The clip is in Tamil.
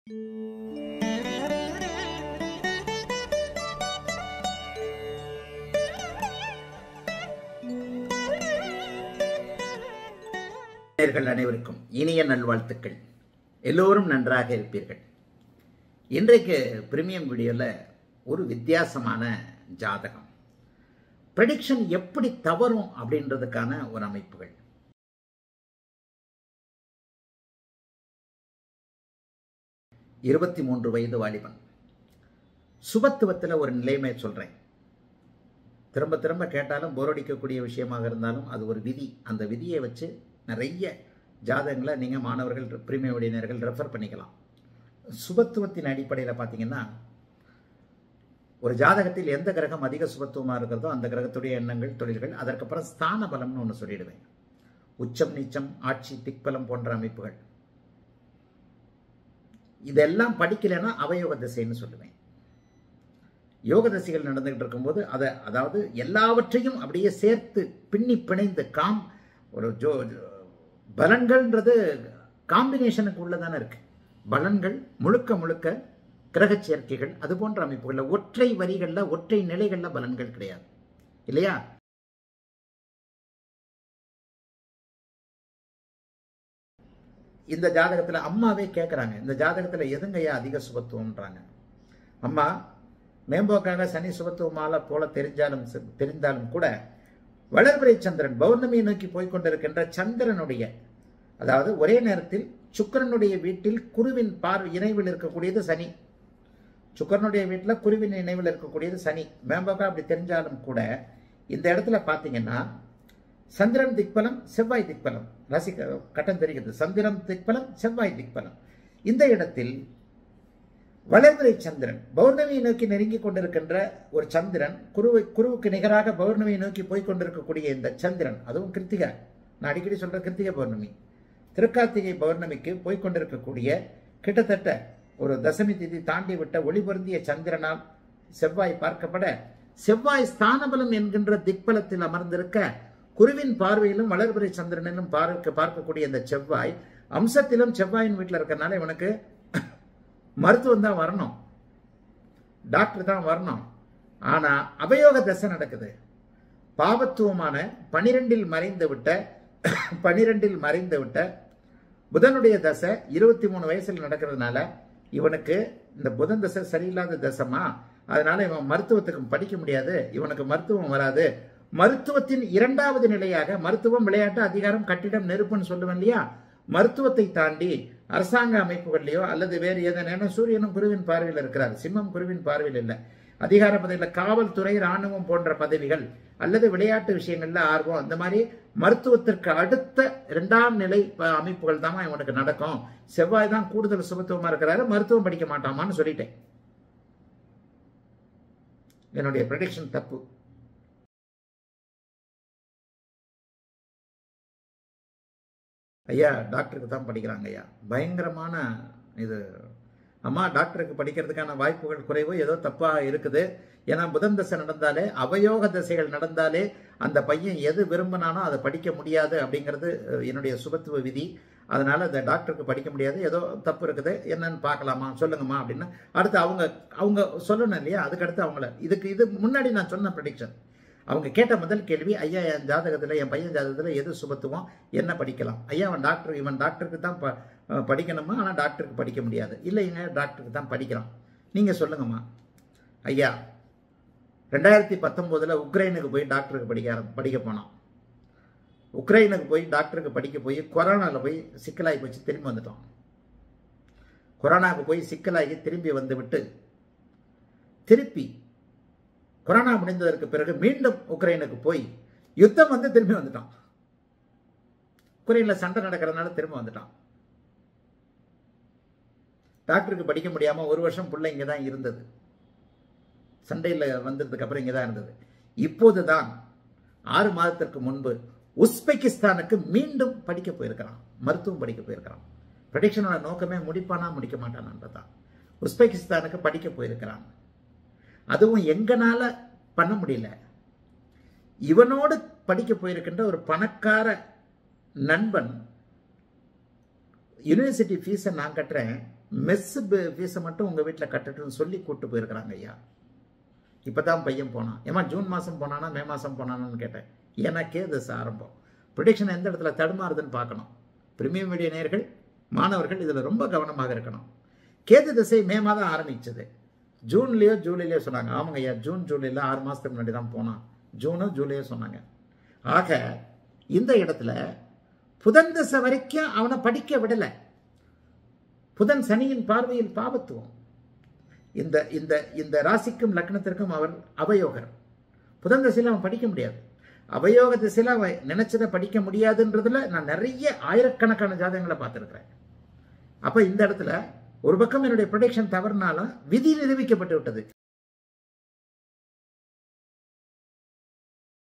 நேயர்கள் அனைவருக்கும் இனிய நல்வாழ்த்துக்கள் எல்லோரும் நன்றாக இருப்பீர்கள் இன்றைக்கு பிரீமியம் வீடியோவில் ஒரு வித்தியாசமான ஜாதகம் ப்ரெடிக்ஷன் எப்படி தவறும் அப்படின்றதுக்கான ஒரு அமைப்புகள் இருபத்தி மூன்று வயது வாலிபன் சுபத்துவத்தில் ஒரு நிலைமை சொல்கிறேன் திரும்ப திரும்ப கேட்டாலும் போரடிக்கக்கூடிய விஷயமாக இருந்தாலும் அது ஒரு விதி அந்த விதியை வச்சு நிறைய ஜாதகங்களை நீங்கள் மாணவர்கள் பிரீமியம் உடையினர்கள் ரெஃபர் பண்ணிக்கலாம் சுபத்துவத்தின் அடிப்படையில் பார்த்தீங்கன்னா ஒரு ஜாதகத்தில் எந்த கிரகம் அதிக சுபத்துவமாக இருக்கிறதோ அந்த கிரகத்துடைய எண்ணங்கள் தொழில்கள் அதற்கப்புறம் ஸ்தான பலம்னு ஒன்று சொல்லிடுவேன் உச்சம் நீச்சம் ஆட்சி திக்பலம் போன்ற அமைப்புகள் இதெல்லாம் படிக்கலைன்னா அவயோக திசைன்னு சொல்லுவேன் யோக தசைகள் நடந்துகிட்டு இருக்கும்போது அதை அதாவது எல்லாவற்றையும் அப்படியே சேர்த்து பின்னி பிணைந்து காம் ஒரு ஜோ பலன்கள்ன்றது காம்பினேஷனுக்கு உள்ளதானே இருக்கு பலன்கள் முழுக்க முழுக்க கிரக சேர்க்கைகள் அது போன்ற அமைப்புகளில் ஒற்றை வரிகளில் ஒற்றை நிலைகளில் பலன்கள் கிடையாது இல்லையா இந்த ஜாதகத்தில் அம்மாவே கேட்குறாங்க இந்த ஜாதகத்தில் எதுங்கய்யா அதிக சுபத்துவம்ன்றாங்க அம்மா மேம்போக்காக சனி சுபத்துவமால போல தெரிஞ்சாலும் தெரிந்தாலும் கூட வளர்பிறை சந்திரன் பௌர்ணமியை நோக்கி போய்கொண்டிருக்கின்ற சந்திரனுடைய அதாவது ஒரே நேரத்தில் சுக்கரனுடைய வீட்டில் குருவின் பார்வை இணைவில் இருக்கக்கூடியது சனி சுக்கரனுடைய வீட்டில் குருவின் இணைவில் இருக்கக்கூடியது சனி மேம்போக்கா அப்படி தெரிஞ்சாலும் கூட இந்த இடத்துல பார்த்தீங்கன்னா சந்திரன் திக்பலம் செவ்வாய் திக்பலம் ரசி கட்டம் தெரிகிறது சந்திரன் திக்பலம் செவ்வாய் திக்பலம் இந்த இடத்தில் வளர்பிறை சந்திரன் பௌர்ணமியை நோக்கி நெருங்கி கொண்டிருக்கின்ற ஒரு சந்திரன் குருவை குருவுக்கு நிகராக பௌர்ணமியை நோக்கி போய் கொண்டிருக்கக்கூடிய இந்த சந்திரன் அதுவும் கிருத்திகா நான் அடிக்கடி சொல்ற கிருத்திகை பௌர்ணமி திருக்கார்த்திகை பௌர்ணமிக்கு போய் கொண்டிருக்கக்கூடிய கிட்டத்தட்ட ஒரு தசமி திதி தாண்டி விட்ட ஒளி பொருந்திய சந்திரனால் செவ்வாய் பார்க்கப்பட செவ்வாய் ஸ்தானபலம் என்கின்ற திக்பலத்தில் அமர்ந்திருக்க குருவின் பார்வையிலும் வளர்பிறை சந்திரனிலும் பார்க்க பார்க்கக்கூடிய இந்த செவ்வாய் அம்சத்திலும் செவ்வாயின் வீட்டில் இருக்கிறனால இவனுக்கு மருத்துவம் தான் வரணும் டாக்டர் தான் வரணும் ஆனா அபயோக தசை நடக்குது பாவத்துவமான பனிரெண்டில் மறைந்து விட்ட பனிரெண்டில் மறைந்து விட்ட புதனுடைய தசை இருபத்தி மூணு வயசுல நடக்கிறதுனால இவனுக்கு இந்த புதன் தசை சரியில்லாத தசமா அதனால இவன் மருத்துவத்துக்கு படிக்க முடியாது இவனுக்கு மருத்துவம் வராது மருத்துவத்தின் இரண்டாவது நிலையாக மருத்துவம் விளையாட்டு அதிகாரம் கட்டிடம் நெருப்புன்னு சொல்லுவேன் இல்லையா மருத்துவத்தை தாண்டி அரசாங்க அமைப்புகள்லையோ அல்லது வேறு ஏதேனும் சூரியனும் குருவின் பார்வையில் இருக்கிறார் சிம்மம் குருவின் பார்வையில் இல்லை அதிகார பதவியில் காவல்துறை ராணுவம் போன்ற பதவிகள் அல்லது விளையாட்டு விஷயங்கள்ல ஆர்வம் அந்த மாதிரி மருத்துவத்திற்கு அடுத்த இரண்டாம் நிலை அமைப்புகள் தான் இவனுக்கு நடக்கும் செவ்வாய் தான் கூடுதல் சுபத்துவமா இருக்கிறாரு மருத்துவம் படிக்க மாட்டாமான்னு சொல்லிட்டேன் என்னுடைய ப்ரடிக்ஷன் தப்பு ஐயா டாக்டருக்கு தான் படிக்கிறாங்க ஐயா பயங்கரமான இது அம்மா டாக்டருக்கு படிக்கிறதுக்கான வாய்ப்புகள் குறைவு ஏதோ தப்பாக இருக்குது ஏன்னா புதன் தசை நடந்தாலே அவயோக தசைகள் நடந்தாலே அந்த பையன் எது விரும்பினானோ அதை படிக்க முடியாது அப்படிங்கிறது என்னுடைய சுபத்துவ விதி அதனால இந்த டாக்டருக்கு படிக்க முடியாது ஏதோ தப்பு இருக்குது என்னன்னு பார்க்கலாமா சொல்லுங்கம்மா அப்படின்னு அடுத்து அவங்க அவங்க சொல்லணும் இல்லையா அதுக்கடுத்து அவங்கள இதுக்கு இது முன்னாடி நான் சொன்ன ப்ரடிக்ஷன் அவங்க கேட்ட முதல் கேள்வி ஐயா என் ஜாதகத்தில் என் பையன் ஜாதகத்தில் எது சுபத்துவம் என்ன படிக்கலாம் ஐயா அவன் டாக்டர் இவன் டாக்டருக்கு தான் ப படிக்கணுமா ஆனால் டாக்டருக்கு படிக்க முடியாது இல்லைங்க டாக்டருக்கு தான் படிக்கிறான் நீங்கள் சொல்லுங்கம்மா ஐயா ரெண்டாயிரத்தி பத்தொம்போதில் உக்ரைனுக்கு போய் டாக்டருக்கு படிக்க படிக்க போனான் உக்ரைனுக்கு போய் டாக்டருக்கு படிக்க போய் கொரோனாவில் போய் சிக்கலாகி போச்சு திரும்பி வந்துட்டோம் கொரோனாவுக்கு போய் சிக்கலாகி திரும்பி வந்து விட்டு திருப்பி கொரோனா முடிந்ததற்கு பிறகு மீண்டும் உக்ரைனுக்கு போய் யுத்தம் வந்து திரும்பி வந்துட்டான் உக்ரைனில் சண்டை நடக்கிறதுனால திரும்ப வந்துட்டான் டாக்டருக்கு படிக்க முடியாமல் ஒரு வருஷம் பிள்ளை இங்கே தான் இருந்தது சண்டையில் வந்ததுக்கு அப்புறம் இங்கே தான் இருந்தது இப்போது தான் ஆறு மாதத்திற்கு முன்பு உஸ்பெகிஸ்தானுக்கு மீண்டும் படிக்க போயிருக்கிறான் மருத்துவம் படிக்க போயிருக்கிறான் ப்ரடிக்ஷனோட நோக்கமே முடிப்பானா முடிக்க மாட்டானான்றதான் உஸ்பெகிஸ்தானுக்கு படிக்க போயிருக்கிறான் அதுவும் எங்கனால பண்ண முடியல இவனோடு படிக்க போயிருக்கின்ற ஒரு பணக்கார நண்பன் யூனிவர்சிட்டி ஃபீஸை நான் கட்டுறேன் மெஸ் ஃபீஸை மட்டும் உங்கள் வீட்டில் கட்டட்டுன்னு சொல்லி கூப்பிட்டு போயிருக்கிறாங்க ஐயா இப்போ தான் பையன் போனான் ஏமா ஜூன் மாதம் போனானா மே மாதம் போனானான்னு கேட்டேன் ஏன்னா கேதஸ் ஆரம்பம் ப்ரிடிக்ஷன் எந்த இடத்துல தடுமாறுதுன்னு பார்க்கணும் பிரிமியம் மீடிய நேர்கள் மாணவர்கள் இதில் ரொம்ப கவனமாக இருக்கணும் கேது திசை மே மாதம் ஆரம்பிச்சது ஜூன்லேயோ ஜூலையிலையோ சொன்னாங்க ஆமாங்க ஐயா ஜூன் ஜூலையில் ஆறு மாதத்துக்கு முன்னாடி தான் போனான் ஜூனோ ஜூலையோ சொன்னாங்க ஆக இந்த இடத்துல புதன் திசை வரைக்கும் அவனை படிக்க விடலை புதன் சனியின் பார்வையில் பாவத்துவம் இந்த இந்த இந்த ராசிக்கும் லக்னத்திற்கும் அவர் அவயோகர் புதன் திசையில் அவன் படிக்க முடியாது அவயோக திசையில் அவன் நினைச்சதை படிக்க முடியாதுன்றதுல நான் நிறைய ஆயிரக்கணக்கான ஜாதகங்களை பார்த்துருக்கிறேன் அப்போ இந்த இடத்துல ஒரு பக்கம் என்னுடைய ப்ரொடக்ஷன் தவறுனாலும் விதி நிரூபிக்கப்பட்டு விட்டது